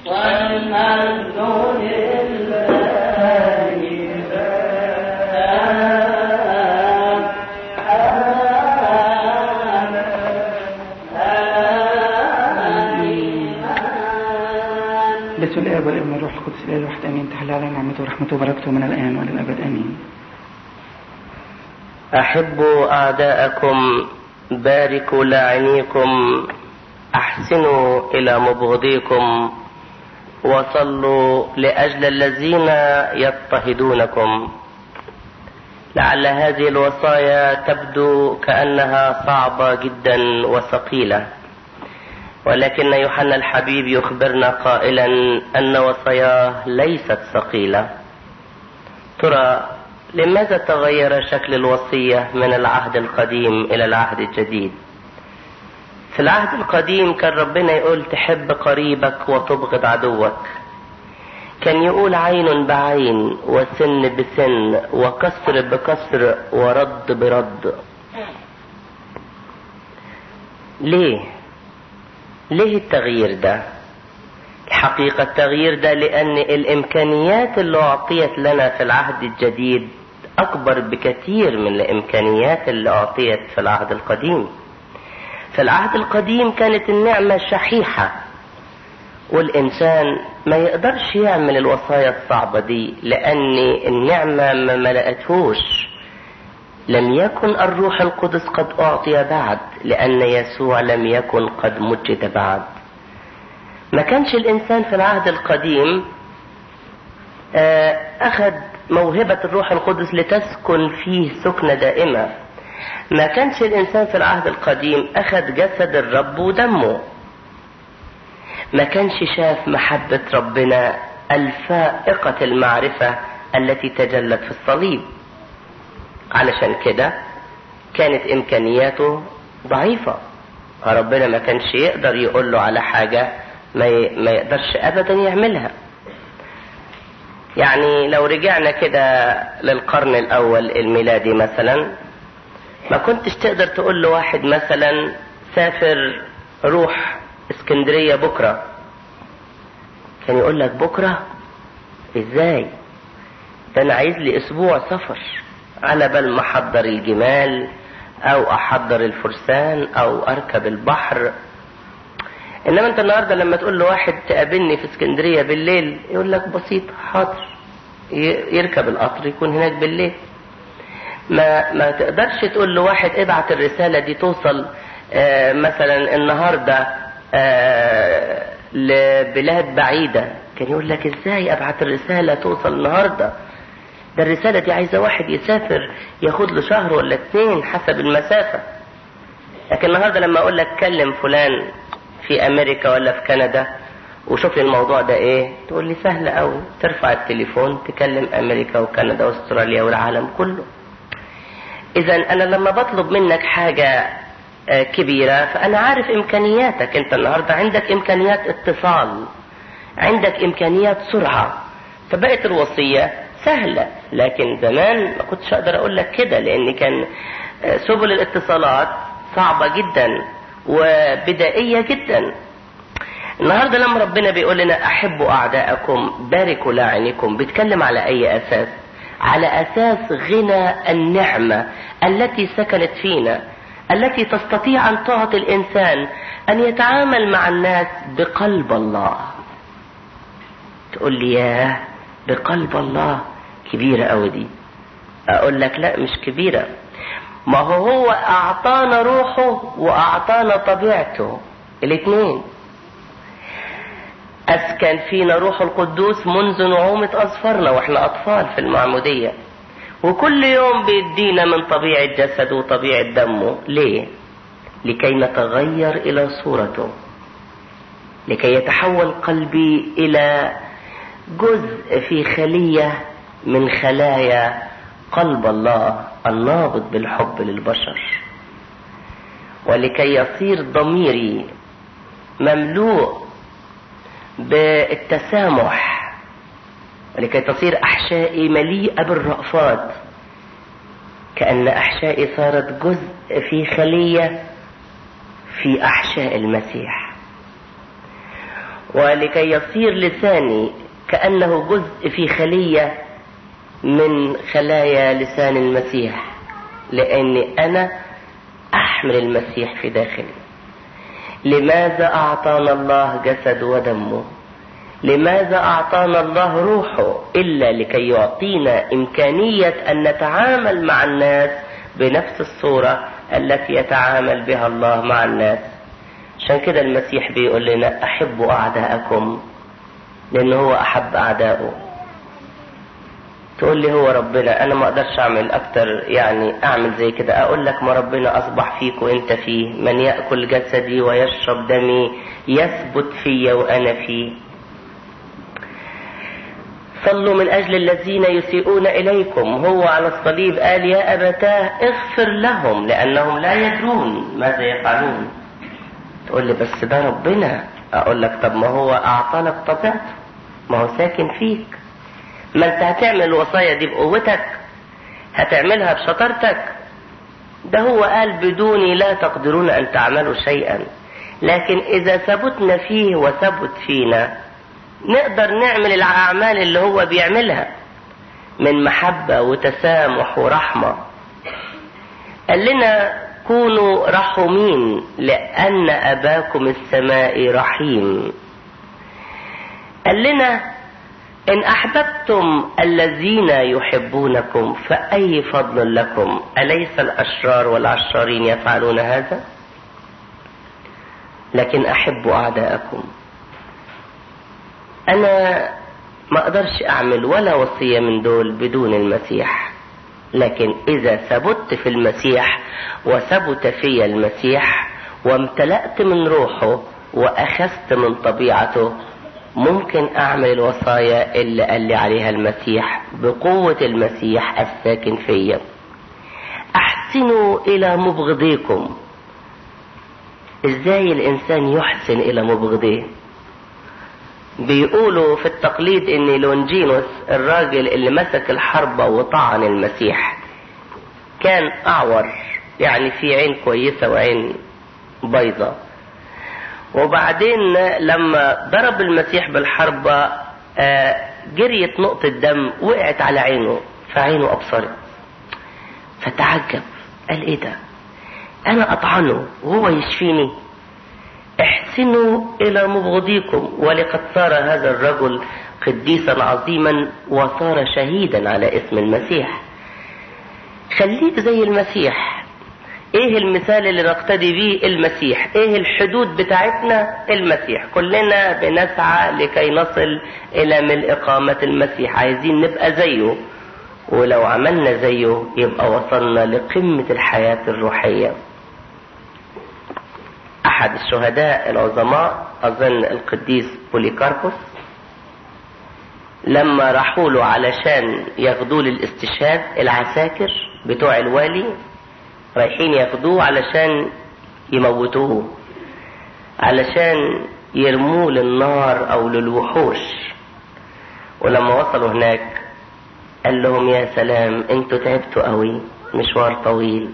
والمجد لله بسم الاب والابن والروح القدس الاله الواحد امين تحل على نعمته ورحمته وبركته من الان والى الابد امين أحبوا أعداءكم باركوا لاعنيكم أحسنوا إلى مبغضيكم وصلوا لأجل الذين يضطهدونكم لعل هذه الوصايا تبدو كأنها صعبة جدا وثقيلة ولكن يوحنا الحبيب يخبرنا قائلا أن وصاياه ليست ثقيلة ترى لماذا تغير شكل الوصية من العهد القديم إلى العهد الجديد في العهد القديم كان ربنا يقول تحب قريبك وتبغض عدوك كان يقول عين بعين وسن بسن وكسر بكسر ورد برد ليه ليه التغيير ده الحقيقة التغيير ده لأن الإمكانيات اللي أعطيت لنا في العهد الجديد أكبر بكثير من الإمكانيات اللي أعطيت في العهد القديم في العهد القديم كانت النعمة شحيحة والإنسان ما يقدرش يعمل الوصايا الصعبة دي لأن النعمة ما ملأتهوش لم يكن الروح القدس قد أعطي بعد لأن يسوع لم يكن قد مجد بعد ما كانش الإنسان في العهد القديم أخذ موهبة الروح القدس لتسكن فيه سكنة دائمة ما كانش الإنسان في العهد القديم أخذ جسد الرب ودمه ما كانش شاف محبة ربنا الفائقة المعرفة التي تجلت في الصليب علشان كده كانت إمكانياته ضعيفة فربنا ما كانش يقدر يقول له على حاجة ما ما يقدرش ابدا يعملها يعني لو رجعنا كده للقرن الاول الميلادي مثلا ما كنتش تقدر تقول لواحد مثلا سافر روح اسكندريه بكره كان يقول لك بكره ازاي ده انا عايز لي اسبوع سفر على بال ما احضر الجمال او احضر الفرسان او اركب البحر انما انت النهارده لما تقول لواحد تقابلني في اسكندريه بالليل يقول لك بسيط حاضر يركب القطر يكون هناك بالليل ما ما تقدرش تقول لواحد ابعت الرساله دي توصل آه مثلا النهارده آه لبلاد بعيده كان يقول لك ازاي ابعت الرساله توصل النهارده ده الرساله دي عايزه واحد يسافر ياخد له شهر ولا اتنين حسب المسافه لكن النهارده لما اقول لك كلم فلان في امريكا ولا في كندا وشوف لي الموضوع ده ايه تقول لي سهل قوي ترفع التليفون تكلم امريكا وكندا واستراليا والعالم كله اذا انا لما بطلب منك حاجة كبيرة فانا عارف امكانياتك انت النهاردة عندك امكانيات اتصال عندك امكانيات سرعة فبقت الوصية سهلة لكن زمان ما كنتش اقدر اقول لك كده لان كان سبل الاتصالات صعبة جدا وبدائية جدا النهاردة لما ربنا بيقول لنا أحبوا أعداءكم باركوا لاعنكم بيتكلم على أي أساس على أساس غنى النعمة التي سكنت فينا التي تستطيع أن تعطي الإنسان أن يتعامل مع الناس بقلب الله تقول لي ياه بقلب الله كبيرة أوي دي أقول لك لا مش كبيرة ما هو هو اعطانا روحه واعطانا طبيعته الاثنين اسكن فينا روح القدوس منذ نعومة اظفرنا واحنا اطفال في المعمودية وكل يوم بيدينا من طبيعة جسده وطبيعة دمه ليه لكي نتغير الى صورته لكي يتحول قلبي الى جزء في خلية من خلايا قلب الله النابض بالحب للبشر ولكي يصير ضميري مملوء بالتسامح ولكي تصير احشائي مليئه بالرأفات كأن احشائي صارت جزء في خلية في احشاء المسيح ولكي يصير لساني كأنه جزء في خلية من خلايا لسان المسيح لأني أنا أحمل المسيح في داخلي لماذا أعطانا الله جسد ودمه لماذا أعطانا الله روحه إلا لكي يعطينا إمكانية أن نتعامل مع الناس بنفس الصورة التي يتعامل بها الله مع الناس عشان كده المسيح بيقول لنا أحبوا أعداءكم لأنه هو أحب أعدائه تقول لي هو ربنا أنا ما أقدرش أعمل أكتر يعني أعمل زي كده أقول لك ما ربنا أصبح فيك وأنت فيه من يأكل جسدي ويشرب دمي يثبت في وأنا فيه صلوا من أجل الذين يسيئون إليكم هو على الصليب قال يا أبتاه اغفر لهم لأنهم لا يدرون ماذا يفعلون تقول لي بس ده ربنا أقول لك طب ما هو أعطانا بطبيعته ما هو ساكن فيك ما أنت هتعمل الوصايا دي بقوتك هتعملها بشطارتك ده هو قال بدوني لا تقدرون أن تعملوا شيئا لكن إذا ثبتنا فيه وثبت فينا نقدر نعمل الأعمال اللي هو بيعملها من محبة وتسامح ورحمة قال لنا كونوا رحومين لأن أباكم السماء رحيم قال لنا إن أحببتم الذين يحبونكم فأي فضل لكم أليس الأشرار والعشارين يفعلون هذا لكن أحبوا أعداءكم أنا ما أقدرش أعمل ولا وصية من دول بدون المسيح لكن إذا ثبت في المسيح وثبت في المسيح وامتلأت من روحه وأخذت من طبيعته ممكن أعمل الوصايا اللي قال لي عليها المسيح بقوة المسيح الساكن فيا أحسنوا إلى مبغضيكم إزاي الإنسان يحسن إلى مبغضيه بيقولوا في التقليد ان لونجينوس الراجل اللي مسك الحربة وطعن المسيح كان اعور يعني في عين كويسة وعين بيضة وبعدين لما ضرب المسيح بالحربة جريت نقطة دم وقعت على عينه فعينه ابصرت فتعجب قال ايه ده انا اطعنه وهو يشفيني احسنوا الى مبغضيكم ولقد صار هذا الرجل قديسا عظيما وصار شهيدا على اسم المسيح خليك زي المسيح ايه المثال اللي نقتدي بيه المسيح ايه الحدود بتاعتنا المسيح كلنا بنسعى لكي نصل الى ملء قامة المسيح عايزين نبقى زيه ولو عملنا زيه يبقى وصلنا لقمة الحياة الروحية احد الشهداء العظماء اظن القديس بوليكاربوس لما راحوا له علشان ياخدوه للاستشهاد العساكر بتوع الوالي رايحين ياخدوه علشان يموتوه علشان يرموه للنار او للوحوش ولما وصلوا هناك قال لهم يا سلام انتوا تعبتوا قوي مشوار طويل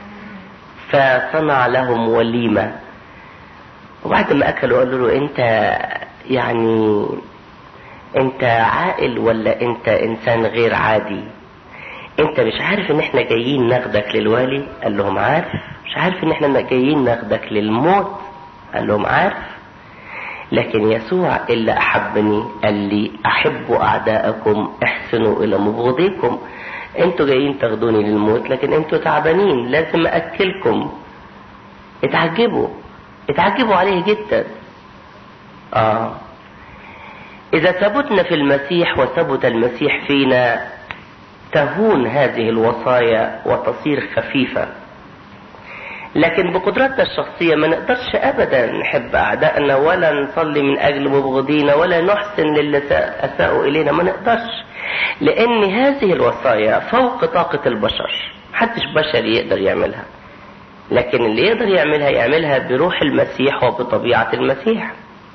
فصنع لهم وليمه وبعد ما اكلوا قالوا له انت يعني انت عاقل ولا انت انسان غير عادي انت مش عارف ان احنا جايين ناخدك للوالي قال لهم عارف مش عارف ان احنا جايين ناخدك للموت قال لهم عارف لكن يسوع اللي احبني قال لي احبوا اعداءكم احسنوا الى مبغضيكم انتوا جايين تاخدوني للموت لكن انتوا تعبانين لازم اكلكم اتعجبوا اتعجبوا عليه جدا اه اذا ثبتنا في المسيح وثبت المسيح فينا تهون هذه الوصايا وتصير خفيفة لكن بقدراتنا الشخصية ما نقدرش ابدا نحب اعدائنا ولا نصلي من اجل مبغضينا ولا نحسن للي اساءوا الينا ما نقدرش لان هذه الوصايا فوق طاقة البشر محدش بشري يقدر يعملها لكن اللي يقدر يعملها يعملها بروح المسيح وبطبيعة المسيح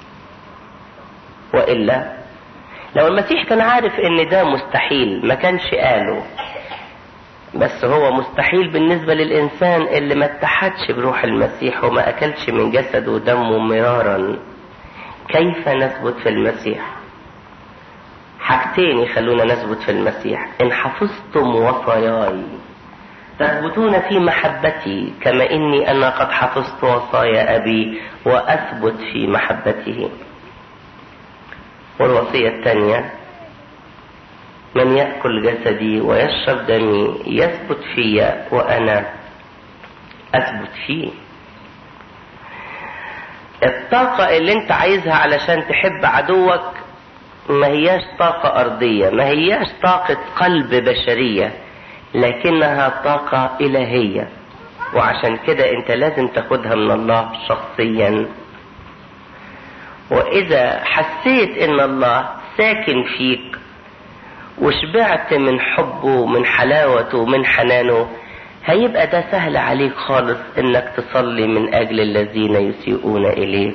وإلا لو المسيح كان عارف ان ده مستحيل ما كانش قاله بس هو مستحيل بالنسبة للإنسان اللي ما اتحدش بروح المسيح وما أكلش من جسده ودمه مرارا كيف نثبت في المسيح حاجتين يخلونا نثبت في المسيح إن حفظتم وصاياي تثبتون في محبتي كما إني أنا قد حفظت وصايا أبي وأثبت في محبته والوصية الثانية من يأكل جسدي ويشرب دمي يثبت في وأنا أثبت فيه الطاقة اللي انت عايزها علشان تحب عدوك ما هياش طاقة أرضية ما هياش طاقة قلب بشرية لكنها طاقة إلهية وعشان كده انت لازم تاخدها من الله شخصيا وإذا حسيت إن الله ساكن فيك وشبعت من حبه من حلاوته من حنانه هيبقى ده سهل عليك خالص انك تصلي من اجل الذين يسيئون اليك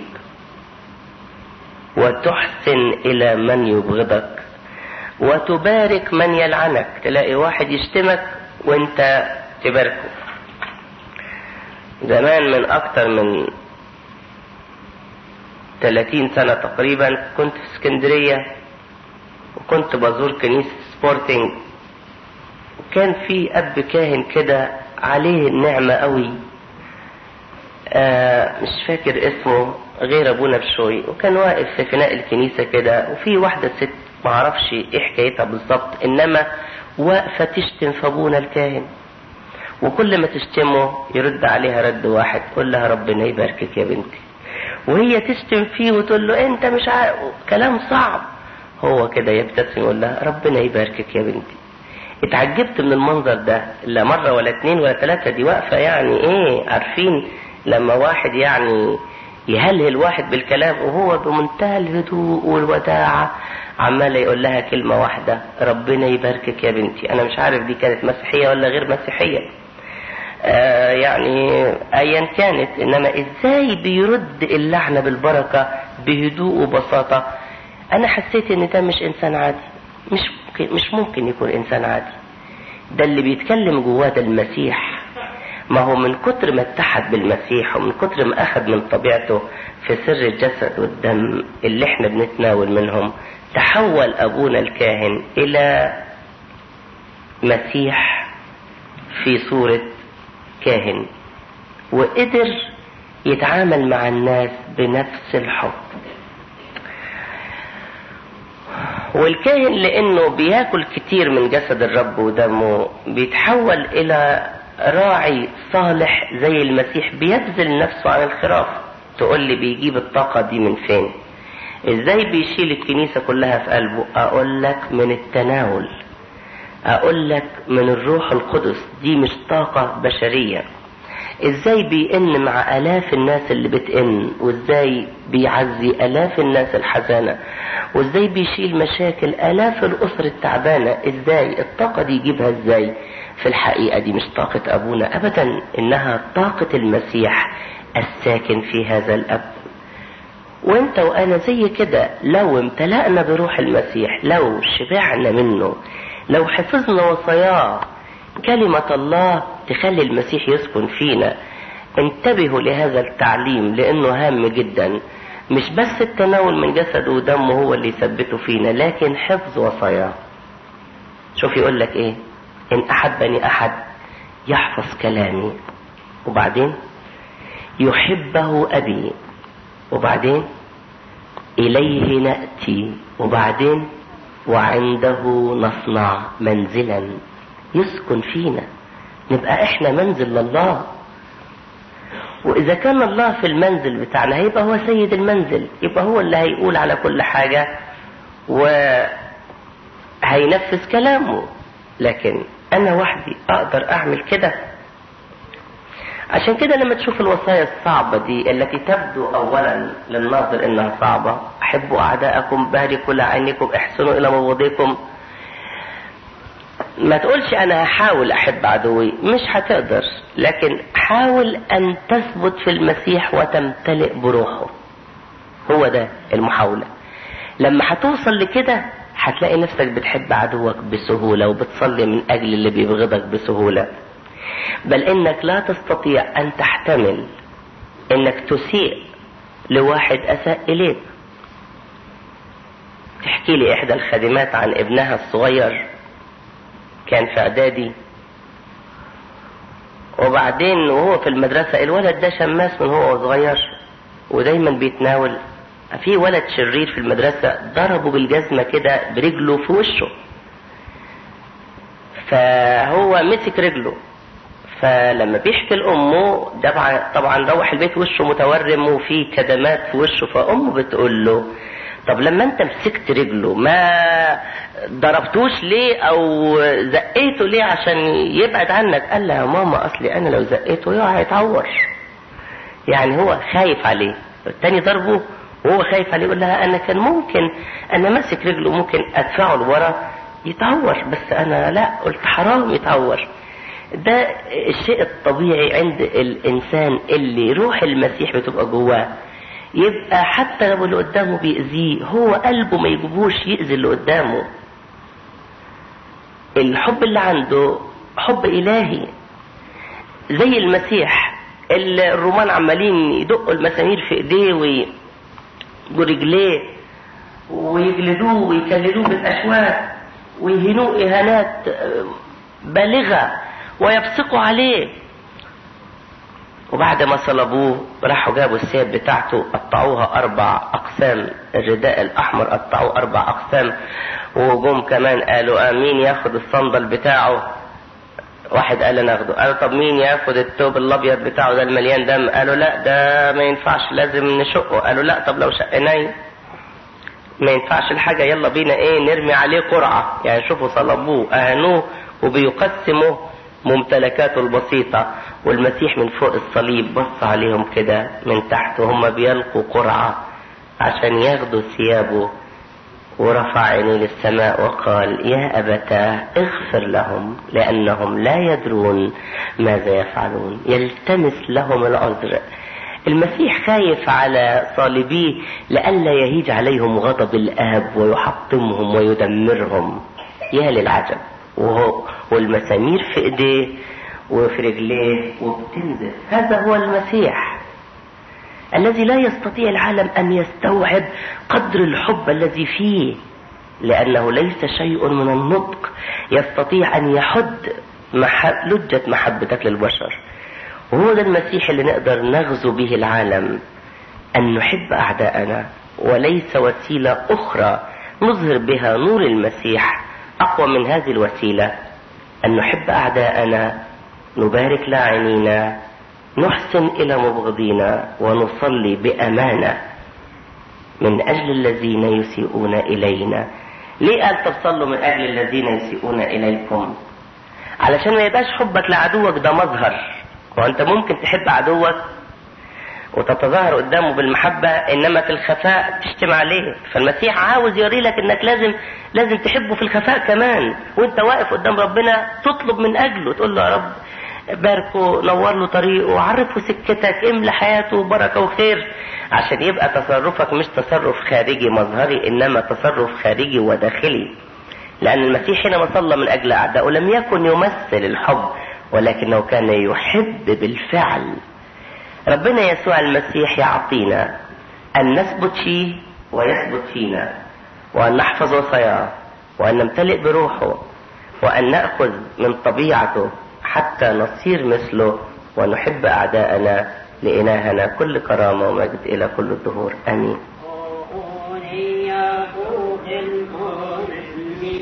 وتحسن الى من يبغضك وتبارك من يلعنك تلاقي واحد يشتمك وانت تباركه زمان من اكتر من 30 سنة تقريبا كنت في اسكندرية وكنت بزور كنيسة سبورتنج وكان في اب كاهن كده عليه النعمة قوي آه مش فاكر اسمه غير ابونا بشوي وكان واقف في فناء الكنيسة كده وفي واحدة ست معرفش ايه حكايتها بالظبط انما واقفة تشتم في ابونا الكاهن وكل ما تشتمه يرد عليها رد واحد قول لها ربنا يباركك يا بنتي وهي تشتم فيه وتقول له انت مش عارف كلام صعب هو كده يبتسم يقول لها ربنا يباركك يا بنتي اتعجبت من المنظر ده لا مرة ولا اتنين ولا تلاتة دي واقفة يعني ايه عارفين لما واحد يعني يهلهل واحد بالكلام وهو بمنتهى الهدوء والوداعة عمال يقول لها كلمة واحدة ربنا يباركك يا بنتي انا مش عارف دي كانت مسيحية ولا غير مسيحية آه يعني ايا كانت انما ازاي بيرد اللعنة بالبركة بهدوء وبساطة انا حسيت ان ده مش انسان عادي مش ممكن مش ممكن يكون انسان عادي ده اللي بيتكلم جواه ده المسيح ما هو من كتر ما اتحد بالمسيح ومن كتر ما اخذ من طبيعته في سر الجسد والدم اللي احنا بنتناول منهم تحول ابونا الكاهن الى مسيح في صورة كاهن وقدر يتعامل مع الناس بنفس الحب والكاهن لانه بياكل كتير من جسد الرب ودمه بيتحول الى راعي صالح زي المسيح بيبذل نفسه عن الخراف تقول لي بيجيب الطاقة دي من فين ازاي بيشيل الكنيسة كلها في قلبه اقول لك من التناول اقول لك من الروح القدس دي مش طاقة بشرية ازاي بيئن مع الاف الناس اللي بتئن وازاي بيعزي الاف الناس الحزانة وازاي بيشيل مشاكل الاف الاسر التعبانة ازاي الطاقة دي يجيبها ازاي في الحقيقة دي مش طاقة ابونا ابدا انها طاقة المسيح الساكن في هذا الاب وانت وانا زي كده لو امتلأنا بروح المسيح لو شبعنا منه لو حفظنا وصاياه كلمة الله تخلي المسيح يسكن فينا انتبهوا لهذا التعليم لانه هام جدا مش بس التناول من جسده ودمه هو اللي يثبته فينا لكن حفظ وصاياه شوف يقول لك ايه ان احبني احد يحفظ كلامي وبعدين يحبه ابي وبعدين اليه ناتي وبعدين وعنده نصنع منزلا يسكن فينا نبقى احنا منزل لله واذا كان الله في المنزل بتاعنا هيبقى هو سيد المنزل يبقى هو اللي هيقول على كل حاجة وهينفذ كلامه لكن انا وحدي اقدر اعمل كده عشان كده لما تشوف الوصايا الصعبة دي التي تبدو اولا للناظر انها صعبة احبوا اعداءكم باركوا لعينكم احسنوا الى مبغضيكم ما تقولش انا هحاول احب عدوي مش هتقدر لكن حاول ان تثبت في المسيح وتمتلئ بروحه هو ده المحاولة لما هتوصل لكده هتلاقي نفسك بتحب عدوك بسهولة وبتصلي من اجل اللي بيبغضك بسهولة بل انك لا تستطيع ان تحتمل انك تسيء لواحد اساء اليك تحكي لي إحدى الخادمات عن ابنها الصغير كان في إعدادي وبعدين وهو في المدرسة الولد ده شماس من هو صغير ودايما بيتناول في ولد شرير في المدرسة ضربه بالجزمة كده برجله في وشه فهو مسك رجله فلما بيحكي لامه طبعا طبعا روح البيت وشه متورم وفي كدمات في وشه فامه بتقول له طب لما انت مسكت رجله ما ضربتوش ليه او زقيته ليه عشان يبعد عنك قال لها يا ماما اصلي انا لو زقيته يقع هيتعور يعني هو خايف عليه التاني ضربه وهو خايف عليه يقول لها انا كان ممكن انا ماسك رجله ممكن ادفعه لورا يتعور بس انا لا قلت حرام يتعور ده الشيء الطبيعي عند الانسان اللي روح المسيح بتبقى جواه يبقى حتى لو اللي قدامه بيأذيه هو قلبه ما يجيبوش يأذي اللي قدامه الحب اللي عنده حب إلهي زي المسيح اللي الرومان عمالين يدقوا المسامير في ايديه ورجليه ويجلدوه ويكللوه بالاشواك ويهنوه اهانات بالغه ويبصقوا عليه وبعد ما صلبوه راحوا جابوا الثياب بتاعته قطعوها اربع اقسام الرداء الاحمر قطعوه اربع اقسام وجم كمان قالوا امين ياخد الصندل بتاعه واحد قال انا اخده قالوا طب مين ياخد الثوب الابيض بتاعه ده المليان دم قالوا لا ده ما ينفعش لازم نشقه قالوا لا طب لو شقناه ما ينفعش الحاجة يلا بينا ايه نرمي عليه قرعة يعني شوفوا صلبوه اهانوه وبيقسموا ممتلكاته البسيطة والمسيح من فوق الصليب بص عليهم كده من تحت وهم بيلقوا قرعة عشان ياخدوا ثيابه ورفع عينيه للسماء وقال يا أبتاه اغفر لهم لأنهم لا يدرون ماذا يفعلون يلتمس لهم العذر المسيح خايف على صالبيه لئلا يهيج عليهم غضب الآب ويحطمهم ويدمرهم يا للعجب وهو والمسامير في ايديه وفي رجليه وبتنزل هذا هو المسيح الذي لا يستطيع العالم ان يستوعب قدر الحب الذي فيه لانه ليس شيء من النطق يستطيع ان يحد محب لجة محبتك للبشر وهو ده المسيح اللي نقدر نغزو به العالم ان نحب اعداءنا وليس وسيلة اخرى نظهر بها نور المسيح اقوى من هذه الوسيلة ان نحب اعداءنا نبارك لاعنينا نحسن الى مبغضينا ونصلي بامانه من اجل الذين يسيئون الينا ليه قال طب صلوا من اجل الذين يسيئون اليكم علشان ما يبقاش حبك لعدوك ده مظهر وانت ممكن تحب عدوك وتتظاهر قدامه بالمحبة انما في الخفاء تشتم عليه فالمسيح عاوز يوري لك انك لازم لازم تحبه في الخفاء كمان وانت واقف قدام ربنا تطلب من اجله تقول له يا رب باركه نور له طريقه عرفه سكتك املى حياته بركه وخير عشان يبقى تصرفك مش تصرف خارجي مظهري انما تصرف خارجي وداخلي لان المسيح حينما صلى من اجل اعدائه لم يكن يمثل الحب ولكنه كان يحب بالفعل ربنا يسوع المسيح يعطينا ان نثبت فيه ويثبت فينا وان نحفظ وصاياه وان نمتلئ بروحه وان ناخذ من طبيعته حتى نصير مثله ونحب أعداءنا لإلهنا كل كرامة ومجد إلى كل الدهور آمين